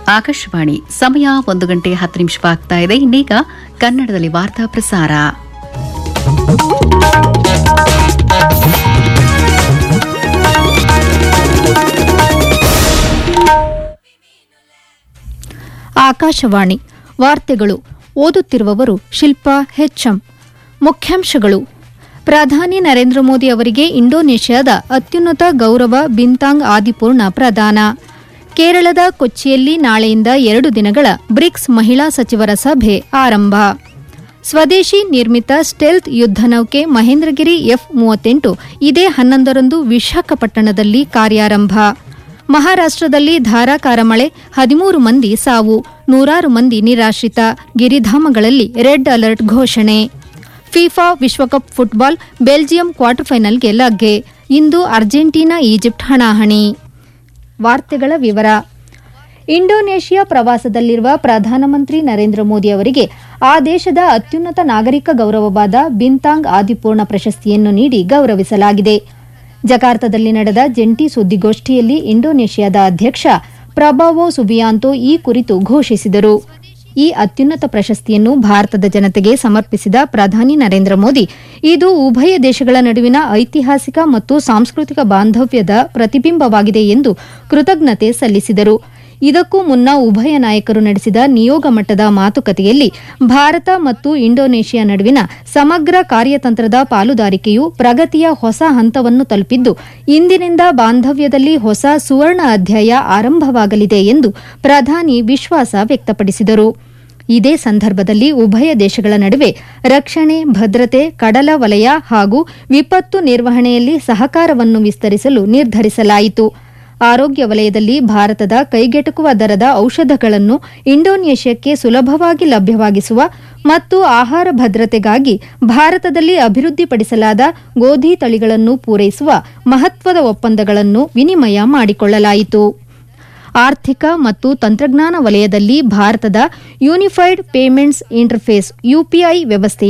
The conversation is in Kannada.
ಆಕಾಶವಾಣಿ ಸಮಯ ಒಂದು ಗಂಟೆ ಹತ್ತು ನಿಮಿಷವಾಗ್ತಾ ಇದೆ ಇನ್ನೀಗ ಕನ್ನಡದಲ್ಲಿ ವಾರ್ತಾ ಪ್ರಸಾರ ಆಕಾಶವಾಣಿ ವಾರ್ತೆಗಳು ಓದುತ್ತಿರುವವರು ಶಿಲ್ಪಾ ಹೆಚ್ಎಂ ಮುಖ್ಯಾಂಶಗಳು ಪ್ರಧಾನಿ ನರೇಂದ್ರ ಮೋದಿ ಅವರಿಗೆ ಇಂಡೋನೇಷ್ಯಾದ ಅತ್ಯುನ್ನತ ಗೌರವ ಬಿಂತಾಂಗ್ ಆದಿಪೂರ್ಣ ಪ್ರದಾನ ಕೇರಳದ ಕೊಚ್ಚಿಯಲ್ಲಿ ನಾಳೆಯಿಂದ ಎರಡು ದಿನಗಳ ಬ್ರಿಕ್ಸ್ ಮಹಿಳಾ ಸಚಿವರ ಸಭೆ ಆರಂಭ ಸ್ವದೇಶಿ ನಿರ್ಮಿತ ಸ್ಟೆಲ್ತ್ ಯುದ್ಧ ನೌಕೆ ಮಹೇಂದ್ರಗಿರಿ ಎಫ್ ಮೂವತ್ತೆಂಟು ಇದೇ ಹನ್ನೊಂದರಂದು ವಿಶಾಖಪಟ್ಟಣದಲ್ಲಿ ಕಾರ್ಯಾರಂಭ ಮಹಾರಾಷ್ಟದಲ್ಲಿ ಧಾರಾಕಾರ ಮಳೆ ಹದಿಮೂರು ಮಂದಿ ಸಾವು ನೂರಾರು ಮಂದಿ ನಿರಾಶ್ರಿತ ಗಿರಿಧಾಮಗಳಲ್ಲಿ ರೆಡ್ ಅಲರ್ಟ್ ಘೋಷಣೆ ಫಿಫಾ ವಿಶ್ವಕಪ್ ಫುಟ್ಬಾಲ್ ಬೆಲ್ಜಿಯಂ ಕ್ವಾರ್ಟರ್ ಫೈನಲ್ಗೆ ಲಗ್ಗೆ ಇಂದು ಅರ್ಜೆಂಟೀನಾ ಈಜಿಪ್ಟ್ ಹಣಾಹಣಿ ವಾರ್ತೆಗಳ ವಿವರ ಇಂಡೋನೇಷ್ಯಾ ಪ್ರವಾಸದಲ್ಲಿರುವ ಪ್ರಧಾನಮಂತ್ರಿ ನರೇಂದ್ರ ಮೋದಿ ಅವರಿಗೆ ಆ ದೇಶದ ಅತ್ಯುನ್ನತ ನಾಗರಿಕ ಗೌರವವಾದ ಬಿಂತಾಂಗ್ ಆದಿಪೂರ್ಣ ಪ್ರಶಸ್ತಿಯನ್ನು ನೀಡಿ ಗೌರವಿಸಲಾಗಿದೆ ಜಕಾರ್ತದಲ್ಲಿ ನಡೆದ ಜಂಟಿ ಸುದ್ದಿಗೋಷ್ಠಿಯಲ್ಲಿ ಇಂಡೋನೇಷ್ಯಾದ ಅಧ್ಯಕ್ಷ ಪ್ರಭಾವೋ ಸುಬಿಯಾಂತೋ ಈ ಕುರಿತು ಘೋಷಿಸಿದರು ಈ ಅತ್ಯುನ್ನತ ಪ್ರಶಸ್ತಿಯನ್ನು ಭಾರತದ ಜನತೆಗೆ ಸಮರ್ಪಿಸಿದ ಪ್ರಧಾನಿ ನರೇಂದ್ರ ಮೋದಿ ಇದು ಉಭಯ ದೇಶಗಳ ನಡುವಿನ ಐತಿಹಾಸಿಕ ಮತ್ತು ಸಾಂಸ್ಕೃತಿಕ ಬಾಂಧವ್ಯದ ಪ್ರತಿಬಿಂಬವಾಗಿದೆ ಎಂದು ಕೃತಜ್ಞತೆ ಸಲ್ಲಿಸಿದರು ಇದಕ್ಕೂ ಮುನ್ನ ಉಭಯ ನಾಯಕರು ನಡೆಸಿದ ನಿಯೋಗ ಮಟ್ಟದ ಮಾತುಕತೆಯಲ್ಲಿ ಭಾರತ ಮತ್ತು ಇಂಡೋನೇಷ್ಯಾ ನಡುವಿನ ಸಮಗ್ರ ಕಾರ್ಯತಂತ್ರದ ಪಾಲುದಾರಿಕೆಯು ಪ್ರಗತಿಯ ಹೊಸ ಹಂತವನ್ನು ತಲುಪಿದ್ದು ಇಂದಿನಿಂದ ಬಾಂಧವ್ಯದಲ್ಲಿ ಹೊಸ ಸುವರ್ಣ ಅಧ್ಯಾಯ ಆರಂಭವಾಗಲಿದೆ ಎಂದು ಪ್ರಧಾನಿ ವಿಶ್ವಾಸ ವ್ಯಕ್ತಪಡಿಸಿದರು ಇದೇ ಸಂದರ್ಭದಲ್ಲಿ ಉಭಯ ದೇಶಗಳ ನಡುವೆ ರಕ್ಷಣೆ ಭದ್ರತೆ ಕಡಲ ವಲಯ ಹಾಗೂ ವಿಪತ್ತು ನಿರ್ವಹಣೆಯಲ್ಲಿ ಸಹಕಾರವನ್ನು ವಿಸ್ತರಿಸಲು ನಿರ್ಧರಿಸಲಾಯಿತು ಆರೋಗ್ಯ ವಲಯದಲ್ಲಿ ಭಾರತದ ಕೈಗೆಟುಕುವ ದರದ ಔಷಧಗಳನ್ನು ಇಂಡೋನೇಷ್ಯಾಕ್ಕೆ ಸುಲಭವಾಗಿ ಲಭ್ಯವಾಗಿಸುವ ಮತ್ತು ಆಹಾರ ಭದ್ರತೆಗಾಗಿ ಭಾರತದಲ್ಲಿ ಅಭಿವೃದ್ಧಿಪಡಿಸಲಾದ ಗೋಧಿ ತಳಿಗಳನ್ನು ಪೂರೈಸುವ ಮಹತ್ವದ ಒಪ್ಪಂದಗಳನ್ನು ವಿನಿಮಯ ಮಾಡಿಕೊಳ್ಳಲಾಯಿತು ಆರ್ಥಿಕ ಮತ್ತು ತಂತ್ರಜ್ಞಾನ ವಲಯದಲ್ಲಿ ಭಾರತದ ಯೂನಿಫೈಡ್ ಪೇಮೆಂಟ್ಸ್ ಇಂಟರ್ಫೇಸ್ ಯುಪಿಐ ವ್ಯವಸ್ಥೆ